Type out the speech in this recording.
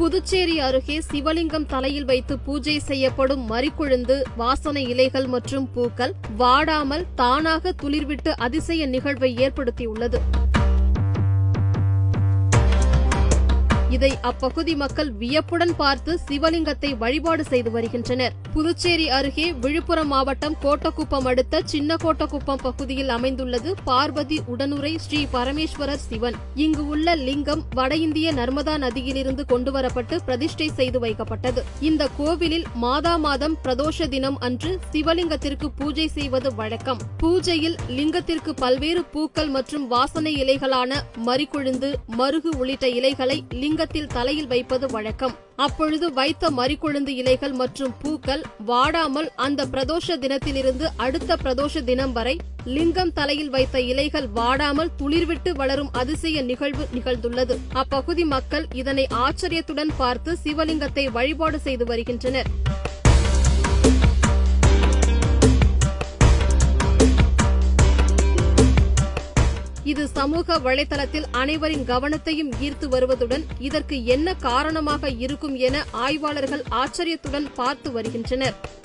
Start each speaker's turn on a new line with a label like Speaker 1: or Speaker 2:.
Speaker 1: புதுச்சேரி அருகே சிவலிங்கம் தலையில் வைத்து பூஜை செய்யப்படும் மறிக்குழுந்து வாசனை இலைகள் மற்றும் பூக்கள் வாடாமல் தானாக துளிர்விட்டு அதிசய நிகழ்வை ஏற்படுத்தியுள்ளது இதை அப்பகுதி மக்கள் வியப்புடன் பார்த்து சிவலிங்கத்தை வழிபாடு செய்து வருகின்றனர் புதுச்சேரி அருகே விழுப்புரம் மாவட்டம் கோட்டக்குப்பம் அடுத்த சின்ன கோட்டக்குப்பம் பகுதியில் அமைந்துள்ளது பார்வதி உடனுரை ஸ்ரீ பரமேஸ்வரர் சிவன் இங்கு உள்ள லிங்கம் வட இந்திய நர்மதா நதியிலிருந்து கொண்டுவரப்பட்டு பிரதிஷ்டை செய்து வைக்கப்பட்டது இந்த கோவிலில் மாதா மாதம் பிரதோஷ தினம் அன்று சிவலிங்கத்திற்கு பூஜை செய்வது வழக்கம் பூஜையில் லிங்கத்திற்கு பல்வேறு பூக்கள் மற்றும் வாசனை இலைகளான மறிக்குழுந்து மருகு உள்ளிட்ட இலைகளை லிங்கத்தில் தலையில் வைப்பது வழக்கம் அப்பொழுது வைத்த மறிக்குழுந்து இலைகள் மற்றும் பூக்கள் வாடாமல் அந்த பிரதோஷ தினத்திலிருந்து அடுத்த பிரதோஷ தினம் வரை லிங்கம் தலையில் வைத்த இலைகள் வாடாமல் துளிர்விட்டு வளரும் அதிசய நிகழ்வு நிகழ்ந்துள்ளது அப்பகுதி மக்கள் இதனை ஆச்சரியத்துடன் பார்த்து சிவலிங்கத்தை வழிபாடு செய்து வருகின்றனர் இது சமூக வலைதளத்தில் அனைவரின் கவனத்தையும் ஈர்த்து வருவதுடன் இதற்கு என்ன காரணமாக இருக்கும் என ஆய்வாளர்கள் ஆச்சரியத்துடன் பார்த்து வருகின்றனர்